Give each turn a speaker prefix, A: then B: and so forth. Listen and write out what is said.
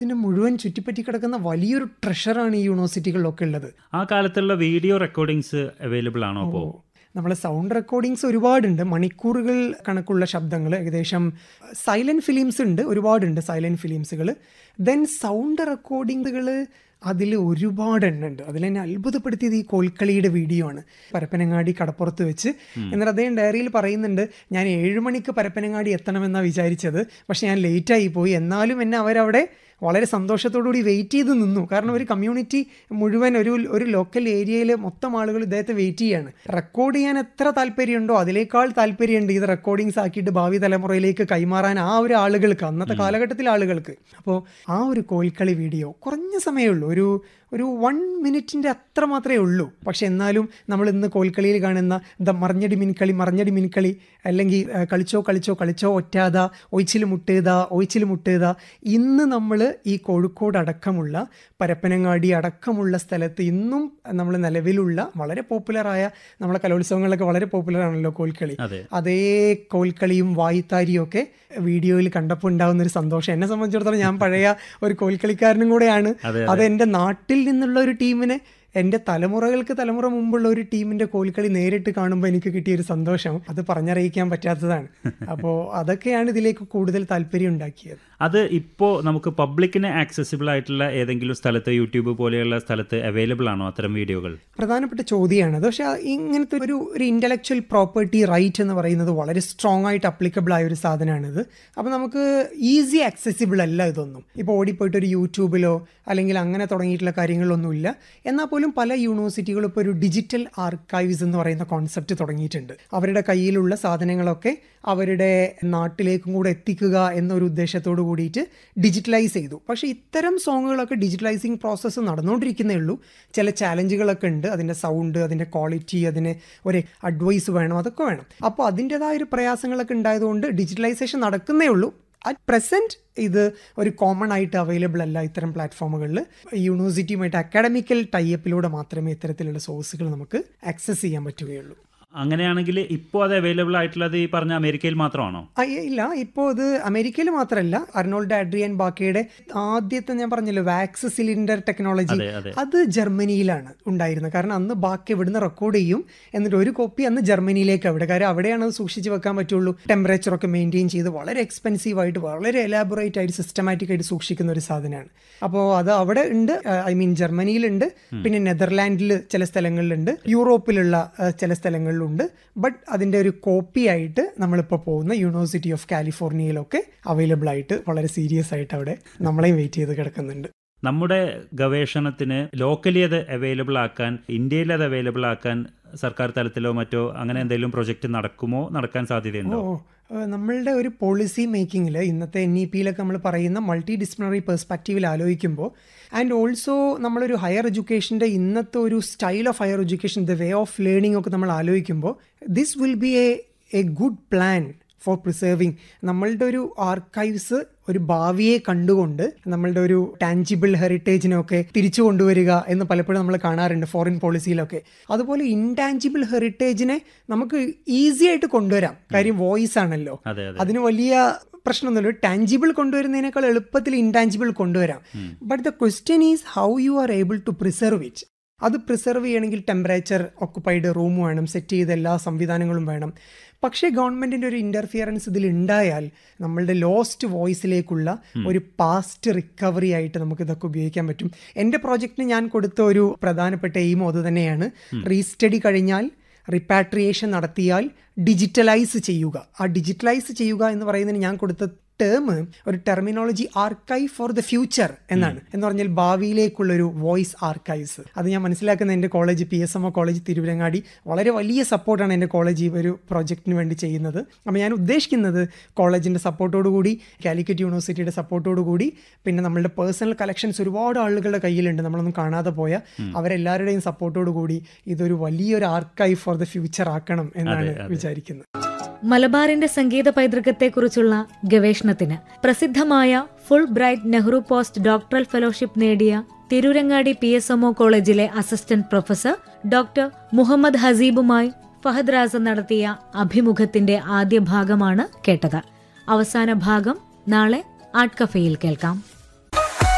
A: ഇതിനെ മുഴുവൻ ചുറ്റിപ്പറ്റി കിടക്കുന്ന വലിയൊരു ട്രഷറാണ് ഈ യൂണിവേഴ്സിറ്റികളിലൊക്കെ ഉള്ളത്
B: ആ കാലത്തുള്ള വീഡിയോ റെക്കോർഡിങ്സ് അവൈലബിൾ ആണോ അപ്പോൾ
A: നമ്മൾ സൗണ്ട് റെക്കോർഡിങ്സ് ഒരുപാടുണ്ട് മണിക്കൂറുകൾ കണക്കുള്ള ശബ്ദങ്ങൾ ഏകദേശം സൈലൻറ്റ് ഫിലിംസ് ഉണ്ട് ഒരുപാടുണ്ട് സൈലൻറ്റ് ഫിലിംസുകൾ ദെൻ സൗണ്ട് റെക്കോർഡിങ്ങുകൾ അതിൽ ഒരുപാട് എണ്ണം ഉണ്ട് അതിൽ എന്നെ അത്ഭുതപ്പെടുത്തിയത് ഈ കോൽക്കളിയുടെ വീഡിയോ ആണ് പരപ്പനങ്ങാടി കടപ്പുറത്ത് വെച്ച് എന്നിട്ട് അദ്ദേഹം ഡയറിയിൽ പറയുന്നുണ്ട് ഞാൻ ഏഴ് മണിക്ക് പരപ്പനങ്ങാടി എത്തണമെന്നാണ് വിചാരിച്ചത് പക്ഷെ ഞാൻ ലേറ്റായി പോയി എന്നാലും എന്നെ അവരവിടെ വളരെ സന്തോഷത്തോടുകൂടി വെയിറ്റ് ചെയ്ത് നിന്നു കാരണം ഒരു കമ്മ്യൂണിറ്റി മുഴുവൻ ഒരു ഒരു ലോക്കൽ ഏരിയയിൽ മൊത്തം ആളുകൾ ഇദ്ദേഹത്തെ വെയിറ്റ് ചെയ്യാണ് റെക്കോർഡ് ചെയ്യാൻ എത്ര താല്പര്യമുണ്ടോ അതിനേക്കാൾ താല്പര്യമുണ്ട് ഇത് റെക്കോർഡിങ്സ് ആക്കിയിട്ട് ഭാവി തലമുറയിലേക്ക് കൈമാറാൻ ആ ഒരു ആളുകൾക്ക് അന്നത്തെ കാലഘട്ടത്തിലെ ആളുകൾക്ക് അപ്പോൾ ആ ഒരു കോൽക്കളി വീഡിയോ കുറഞ്ഞ സമയമേ ഉള്ളൂ ഒരു ഒരു വൺ മിനിറ്റിൻ്റെ അത്ര മാത്രമേ ഉള്ളൂ പക്ഷെ എന്നാലും നമ്മൾ ഇന്ന് കോൽക്കളിയിൽ കാണുന്ന ദ മറിഞ്ഞടി മിൻകളി മറിഞ്ഞടി മിൻകളി അല്ലെങ്കിൽ ഏഹ്, കളിച്ചോ കളിച്ചോ കളിച്ചോ ഒറ്റാത ഒയിച്ചിൽ മുട്ടേത ഒയിച്ചിൽ മുട്ടേത ഇന്ന് നമ്മൾ ഈ കോഴിക്കോട് അടക്കമുള്ള പരപ്പനങ്ങാടി അടക്കമുള്ള സ്ഥലത്ത് ഇന്നും നമ്മൾ നിലവിലുള്ള വളരെ പോപ്പുലറായ നമ്മളെ കലോത്സവങ്ങളിലൊക്കെ വളരെ പോപ്പുലർ ആണല്ലോ കോൽക്കളി
B: അതെ
A: അതേ കോൽക്കളിയും വായിത്താരിയും ഒക്കെ വീഡിയോയിൽ കണ്ടപ്പോൾ ഉണ്ടാകുന്ന ഒരു സന്തോഷം എന്നെ സംബന്ധിച്ചിടത്തോളം ഞാൻ പഴയ ഒരു കോൽക്കളിക്കാരനും കൂടെയാണ്
B: അതെ,
A: അത് എൻ്റെ നാട്ടിൽ നിന്നുള്ള ഒരു ടീമിനെ എൻ്റെ തലമുറകൾക്ക് തലമുറ മുമ്പുള്ള ഒരു ടീമിൻ്റെ കോൽക്കളി നേരിട്ട് കാണുമ്പോൾ എനിക്ക് കിട്ടിയ ഒരു സന്തോഷം അത് പറഞ്ഞറിയിക്കാൻ പറ്റാത്തതാണ് അപ്പോൾ അതൊക്കെയാണ് ഇതിലേക്ക് കൂടുതൽ താല്പര്യം ഉണ്ടാക്കിയത്
B: അത് ഇപ്പോൾ നമുക്ക് പബ്ലിക്കിന് ആക്സസിബിൾ ആയിട്ടുള്ള ഏതെങ്കിലും സ്ഥലത്ത് യൂട്യൂബ് പോലെയുള്ള സ്ഥലത്ത് അവൈലബിൾ ആണോ അത്തരം വീഡിയോകൾ
A: പ്രധാനപ്പെട്ട ചോദ്യമാണ് അത് പക്ഷേ ഇങ്ങനത്തെ ഒരു ഒരു ഇൻ്റലക്ച്വൽ പ്രോപ്പർട്ടി റൈറ്റ് എന്ന് പറയുന്നത് വളരെ സ്ട്രോങ് ആയിട്ട് അപ്ലിക്കബിൾ ആയ ഒരു സാധനമാണിത് അപ്പോൾ നമുക്ക് ഈസി ആക്സസിബിൾ അല്ല ഇതൊന്നും ഇപ്പോൾ ഓടിപ്പോയിട്ട് ഒരു യൂട്യൂബിലോ അല്ലെങ്കിൽ അങ്ങനെ തുടങ്ങിയിട്ടുള്ള കാര്യങ്ങളൊന്നുമില്ല എന്നാൽ പോലും പല യൂണിവേഴ്സിറ്റികളും ഇപ്പോൾ ഒരു ഡിജിറ്റൽ ആർക്കൈവ്സ് എന്ന് പറയുന്ന കോൺസെപ്റ്റ് തുടങ്ങിയിട്ടുണ്ട് അവരുടെ കയ്യിലുള്ള സാധനങ്ങളൊക്കെ അവരുടെ നാട്ടിലേക്കും കൂടെ എത്തിക്കുക എന്നൊരു ഉദ്ദേശത്തോട് കൂടിയിട്ട് ഡിജിറ്റലൈസ് ചെയ്തു പക്ഷേ ഇത്തരം സോങ്ങുകളൊക്കെ ഡിജിറ്റലൈസിങ് പ്രോസസ്സ് നടന്നുകൊണ്ടിരിക്കുന്നേ ഉള്ളൂ ചില ചാലഞ്ചുകളൊക്കെ ഉണ്ട് അതിൻ്റെ സൗണ്ട് അതിൻ്റെ ക്വാളിറ്റി അതിന് ഒരു അഡ്വൈസ് വേണം അതൊക്കെ വേണം അപ്പോൾ അതിൻ്റെതായ ഒരു പ്രയാസങ്ങളൊക്കെ ഉണ്ടായതുകൊണ്ട് ഡിജിറ്റലൈസേഷൻ നടക്കുന്നേ ഉള്ളൂ അറ്റ് പ്രസൻറ്റ് ഇത് ഒരു കോമൺ ആയിട്ട് അവൈലബിൾ അല്ല ഇത്തരം പ്ലാറ്റ്ഫോമുകളിൽ യൂണിവേഴ്സിറ്റിയുമായിട്ട് അക്കാഡമിക്കൽ ടൈപ്പിലൂടെ മാത്രമേ ഇത്തരത്തിലുള്ള സോഴ്സുകൾ നമുക്ക് ആക്സസ് ചെയ്യാൻ പറ്റുകയുള്ളൂ
B: അങ്ങനെയാണെങ്കിൽ ഇപ്പോൾ അത് അവൈലബിൾ ആയിട്ടുള്ളത് ഈ പറഞ്ഞ അമേരിക്കയിൽ മാത്രമാണോ
A: ആ, ഏ, ഇല്ല ഇപ്പോൾ ഇത് അമേരിക്കയിൽ മാത്രമല്ല അർണോൾഡ് ആഡ്രിയൻ ബാക്കയുടെ ആദ്യത്തെ ഞാൻ പറഞ്ഞല്ലോ വാക്സ് സിലിണ്ടർ ടെക്നോളജി
B: അതെ അതെ
A: അത് ജർമ്മനിയിലാണ് ഉണ്ടായിരുന്നത് കാരണം അന്ന് ബാക്കി ഇവിടുന്ന് റെക്കോർഡ് ചെയ്യും എന്നിട്ട് ഒരു കോപ്പി അന്ന് ജർമ്മനിയിലേക്ക് അവിടെ കാര്യം അവിടെയാണ് അത് സൂക്ഷിച്ച് വെക്കാൻ പറ്റുള്ളൂ ടെമ്പറേച്ചർ ഒക്കെ മെയിൻറ്റെയിൻ ചെയ്ത് വളരെ എക്സ്പെൻസീവ് ആയിട്ട് വളരെ എലാബറേറ്റ് ആയിട്ട് സിസ്റ്റമാറ്റിക് ആയിട്ട് സൂക്ഷിക്കുന്ന ഒരു സാധനമാണ് അപ്പോൾ അത് അവിടെ ഉണ്ട് ഐ മീൻ ജർമ്മനിയിലുണ്ട് പിന്നെ നെതർലാൻഡിൽ ചില സ്ഥലങ്ങളിലുണ്ട് യൂറോപ്പിലുള്ള ആ, ചില സ്ഥലങ്ങളിലുണ്ട് ബട്ട് അതിൻ്റെ ഒരു കോപ്പി ആയിട്ട് നമ്മളിപ്പോൾ പോകുന്ന യൂണിവേഴ്സിറ്റി ഓഫ് കാലിഫോർണിയയിലൊക്കെ അവൈലബിൾ ആയിട്ട് വളരെ സീരിയസ് ആയിട്ട് അവിടെ നമ്മളെയും വെയിറ്റ് ചെയ്ത് കിടക്കുന്നുണ്ട്
B: നമ്മുടെ ഗവേഷണത്തിന് ലോക്കലി അത് അവൈലബിൾ ആക്കാൻ ഇന്ത്യയിൽ അത് അവൈലബിൾ ആക്കാൻ സർക്കാർ തലത്തിലോ മറ്റോ അങ്ങനെ എന്തെങ്കിലും പ്രൊജക്റ്റ് നടക്കുമോ നടക്കാൻ സാധ്യതയുണ്ടോ
A: ഓ ഏഹ് നമ്മളുടെ ഒരു പോളിസി മേക്കിങ്ങിൽ ഇന്നത്തെ എൻ ഇ പിയിലൊക്കെ നമ്മൾ പറയുന്ന മൾട്ടി ഡിസിപ്ലിനറി പെർസ്പെക്റ്റീവിൽ ആലോചിക്കുമ്പോൾ ആൻഡ് ഓൾസോ നമ്മളൊരു ഹയർ എഡ്യൂക്കേഷൻ്റെ ഇന്നത്തെ ഒരു style of higher education the way of learning ഒക്കെ നമ്മൾ ആലോചിക്കുമ്പോൾ this will be a a good plan for preserving നമ്മളുടെ ഒരു ആർക്കൈവ്സ് ഒരു ഭാവിയെ കണ്ടുകൊണ്ട് നമ്മളുടെ ഒരു ടാഞ്ചിബിൾ ഹെറിറ്റേജിനൊക്കെ തിരിച്ചു കൊണ്ടുവരിക എന്ന് പലപ്പോഴും നമ്മൾ കാണാറുണ്ട് ഫോറിൻ പോളിസിയിലൊക്കെ അതുപോലെ ഇൻടാഞ്ചിബിൾ ഹെറിറ്റേജിനെ നമുക്ക് ഈസി ആയിട്ട് കൊണ്ടുവരാം കാര്യം വോയിസ് ആണല്ലോ
B: അതെ അതെ
A: അതിന് വലിയ പ്രശ്നമൊന്നുമില്ല ടാഞ്ചിബിൾ കൊണ്ടുവരുന്നതിനേക്കാൾ എളുപ്പത്തിൽ ഇൻടാഞ്ചിബിൾ കൊണ്ടുവരാം but the question is how you are able to preserve it അത് പ്രിസർവ് ചെയ്യണമെങ്കിൽ ടെമ്പറേച്ചർ ഓക്കുപ്പൈഡ് റൂം വേണം സെറ്റ് ചെയ്ത എല്ലാ സംവിധാനങ്ങളും വേണം പക്ഷേ ഗവൺമെൻറ്റിൻ്റെ ഒരു ഇൻ്റർഫിയറൻസ് ഇതിൽ ഉണ്ടായാൽ നമ്മളുടെ ലോസ്റ്റ് വോയിസിലേക്കുള്ള ഒരു പാസ്റ്റ് റിക്കവറി ആയിട്ട് നമുക്ക് ഇതൊക്കെ ഉപയോഗിക്കാൻ പറ്റും എൻ്റെ പ്രോജക്റ്റിന് ഞാൻ കൊടുത്ത ഒരു പ്രധാനപ്പെട്ട എയിമും അത് തന്നെയാണ് റീസ്റ്റഡി കഴിഞ്ഞാൽ റിപ്പാട്രിയേഷൻ നടത്തിയാൽ ഡിജിറ്റലൈസ് ചെയ്യുക ആ ഡിജിറ്റലൈസ് ചെയ്യുക എന്ന് പറയുന്നതിന് ഞാൻ കൊടുത്ത ടേം ഒരു terminology archive for the future എന്നാണ് എന്ന് പറഞ്ഞാൽ ഭാവിയിലേക്കുള്ള ഒരു വോയിസ് ആർക്കൈവ്സ് അത് ഞാൻ മനസ്സിലാക്കുന്ന എൻ്റെ college P S M O college Tirurangadi വളരെ വലിയ സപ്പോർട്ടാണ് എൻ്റെ കോളേജ് ഈ ഒരു പ്രോജക്റ്റിന് വേണ്ടി ചെയ്യുന്നത് അപ്പോൾ ഞാൻ ഉദ്ദേശിക്കുന്നത് കോളേജിൻ്റെ സപ്പോർട്ടോടുകൂടി കാലിക്കറ്റ് യൂണിവേഴ്സിറ്റിയുടെ സപ്പോർട്ടോടുകൂടി പിന്നെ നമ്മളുടെ പേഴ്സണൽ കളക്ഷൻസ് ഒരുപാട് ആളുകളുടെ കയ്യിലുണ്ട് നമ്മളൊന്നും കാണാതെ പോയ അവരെല്ലാവരുടെയും സപ്പോർട്ടോടുകൂടി ഇതൊരു വലിയൊരു ആർക്കൈവ് ഫോർ ദ ഫ്യൂച്ചർ ആക്കണം എന്നാണ് വിചാരിക്കുന്നത്
C: മലബാറിന്റെ സംഗീത പൈതൃകത്തെക്കുറിച്ചുള്ള ഗവേഷണത്തിന് പ്രസിദ്ധമായ Fulbright Nehru post doctoral fellowship നേടിയ തിരൂരങ്ങാടി പി എസ് എംഒ കോളേജിലെ അസിസ്റ്റന്റ് പ്രൊഫസർ ഡോക്ടർ മുഹമ്മദ് ഹസീബുമായി ഫഹദ് റാസ നടത്തിയ അഭിമുഖത്തിന്റെ ആദ്യ ഭാഗമാണ് കേട്ടത് അവസാന ഭാഗം നാളെ ആർട്ട് കഫേയിൽ കേൾക്കാം